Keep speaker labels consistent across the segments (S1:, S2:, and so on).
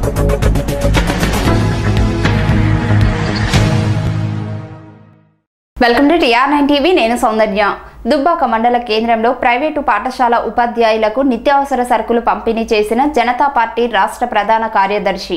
S1: Welcome to TR nine TV నేను సౌందర్య దుబ్బాక మండల కేంద్రంలో ప్రైవేటు పాఠశాల ఉపాధ్యాయులకు నిత్యావసర సరుకులు పంపిణీ చేసిన జనతా పార్టీ రాష్ట్ర ప్రధాన కార్యదర్శి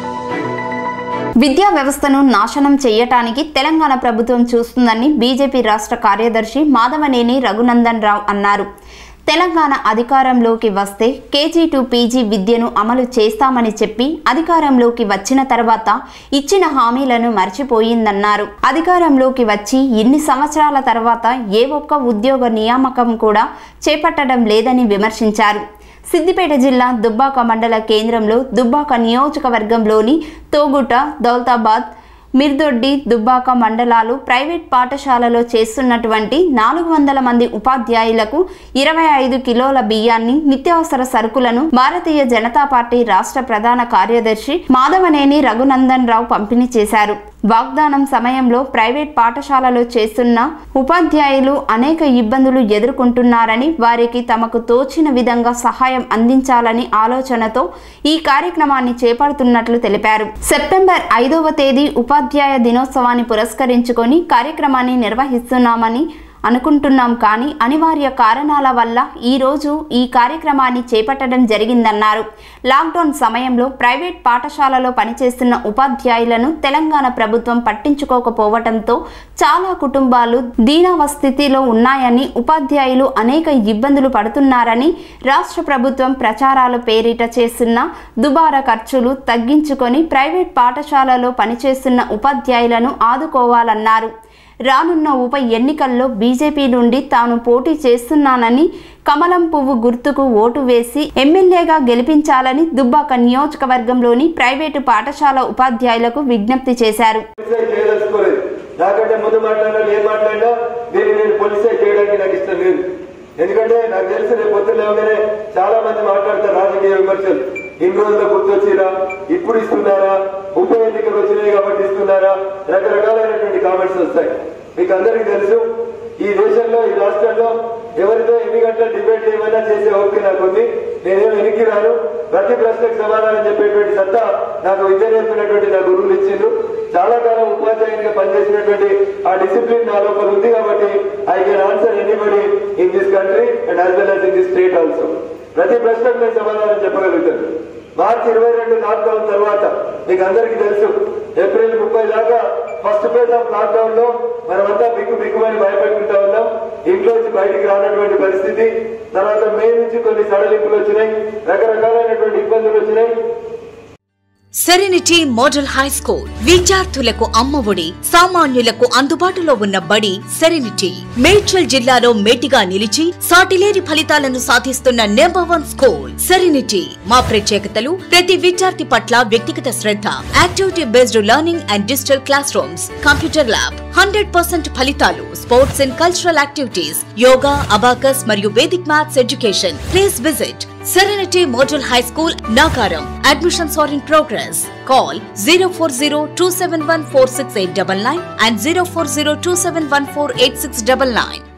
S1: విద్యా వ్యవస్థను నాశనం చేయటానికి తెలంగాణ ప్రభుత్వం చూస్తుందని బీజేపీ రాష్ట్ర కార్యదర్శి మాధవనేని రఘునందన్ రావు అన్నారు తెలంగాణ అధికారంలోకి వస్తే కేజీ టు పీజీ విద్యను అమలు చేస్తామని చెప్పి అధికారంలోకి వచ్చిన తర్వాత ఇచ్చిన హామీలను మర్చిపోయిందన్నారు అధికారంలోకి వచ్చి ఇన్ని సంవత్సరాల తర్వాత ఏ ఒక్క ఉద్యోగ నియామకం కూడా చేపట్టడం లేదని విమర్శించారు సిద్దిపేట జిల్లా దుబ్బాక మండల కేంద్రంలో దుబ్బాక నియోజకవర్గంలోని తోగుట దౌలతాబాద్ మిర్దొడ్డి దుబ్బాక మండలాలు ప్రైవేట్ పాఠశాలలో చేస్తున్నటువంటి నాలుగు వందల మంది ఉపాధ్యాయులకు ఇరవై ఐదు కిలోల బియ్యాన్ని నిత్యావసర సరుకులను భారతీయ జనతా పార్టీ రాష్ట్ర ప్రధాన కార్యదర్శి మాధవనేని రఘునందన్ రావు పంపిణీ చేశారు వాగ్దానం సమయంలో ప్రైవేట్ పాఠశాలలో చేస్తున్న ఉపాధ్యాయులు అనేక ఇబ్బందులు ఎదుర్కొంటున్నారని వారికి తమకు తోచిన విధంగా సహాయం అందించాలని ఆలోచనతో ఈ కార్యక్రమాన్ని చేపడుతున్నట్లు తెలిపారు సెప్టెంబర్ ఐదవ తేదీ ఉపాధ్యాయ దినోత్సవాన్ని పురస్కరించుకొని కార్యక్రమాన్ని నిర్వహిస్తున్నామని అనుకుంటున్నాం కానీ అనివార్య కారణాల వల్ల ఈరోజు ఈ కార్యక్రమాన్ని చేపట్టడం జరిగిందన్నారు లాక్డౌన్ సమయంలో ప్రైవేట్ పాఠశాలలో పనిచేస్తున్న ఉపాధ్యాయులను తెలంగాణ ప్రభుత్వం పట్టించుకోకపోవడంతో చాలా కుటుంబాలు దీనావ స్థితిలో ఉన్నాయని ఉపాధ్యాయులు అనేక ఇబ్బందులు పడుతున్నారని రాష్ట్ర ప్రభుత్వం ప్రచారాల పేరిట చేస్తున్న దుబారా ఖర్చులు తగ్గించుకొని ప్రైవేట్ పాఠశాలలో పనిచేస్తున్న ఉపాధ్యాయులను ఆదుకోవాలన్నారు రానున్న ఉప ఎన్నికల్లో బీజేపీ నుండి తాను పోటీ చేస్తున్నానని కమలం పువ్వు గుర్తుకు ఓటు వేసి ఎమ్మెల్యేగా గెలిపించాలని దుబ్బాక నియోజకవర్గంలోని ప్రైవేటు పాఠశాల ఉపాధ్యాయులకు విజ్ఞప్తి చేశారు
S2: పోలీసే చేయదలుచుకోలేదు నాకంటే ముందు మాట్లాడినా ఏం మాట్లాడినా దీన్ని నేను పోలీసే చేయడానికి నాకు ఇష్టం లేదు ఎందుకంటే నాకు తెలిసి రేపు పొద్దున్న లేవగానే చాలా మంది మాట్లాడతారు రాజకీయ విమర్శలు ఇన్ని రోజులు గుర్తొచ్చిరా ఇప్పుడు ఇస్తున్నారా ఉప ఎన్నికలు వచ్చినాయి కాబట్టి ఇస్తున్నారా రకరకాలైనటువంటి కామెంట్స్ వస్తాయి మీకు అందరికీ తెలుసు ఈ దేశంలో ఈ రాష్ట్రంలో ఎవరితో ఎన్ని గంటలు డిబేట్ ఏమైనా చేసే ఓపిక నాకు ఉంది నేనేం వెనక్కి రాను ప్రతి ప్రశ్నకు సమాధానం చెప్పేటువంటి సత్తా నాకు విద్య నేర్పినటువంటి నా గురువులు ఇచ్చిండ్రు చాలా కాలం ఉపాధ్యాయునిగా పనిచేసినటువంటి ఆ డిసిప్లిన్ నా లోపల ఉంది కాబట్టి I can answer anybody in this country and as well as in this state also ప్రతి ప్రశ్నకు నేను సమాధానం చెప్పగలుగుతాను మార్చి ఇరవై రెండు లాక్డౌన్ తర్వాత మీకు అందరికీ తెలుసు ఏప్రిల్ ముప్పై దాకా ఫస్ట్ ఫేజ్ ఆఫ్ లాక్డౌన్ లో మనమంతా బిక్కు బిక్కుమని భయపెట్టుకుంటా ఉన్నాం ఇంట్లో నుంచి బయటికి రానటువంటి పరిస్థితి తర్వాత మే నుంచి కొన్ని సడలింపులు వచ్చినాయి రకరకాలైనటువంటి ఇబ్బందులు వచ్చినాయి
S3: సెరెనిటీ మోడల్ హై స్కూల్ విద్యార్థులకు అమ్మఒడి సామాన్యులకు అందుబాటులో ఉన్న బడి సెరెనిటీ మేడ్చల్ జిల్లాలో మేటిగా నిలిచి సాటిలేని ఫలితాలను సాధిస్తున్న నెంబర్ వన్ స్కూల్ సెరెనిటీ మా ప్రత్యేకతలు ప్రతి విద్యార్థి పట్ల వ్యక్తిగత శ్రద్ధ activity based learning and digital classrooms computer lab hundred percent ఫలితాలు sports and cultural activities yoga abacus మరియు vedic maths education please visit Serenity Model High School, Nagaram. Admissions are in progress. Call 040 and 040 271 8699.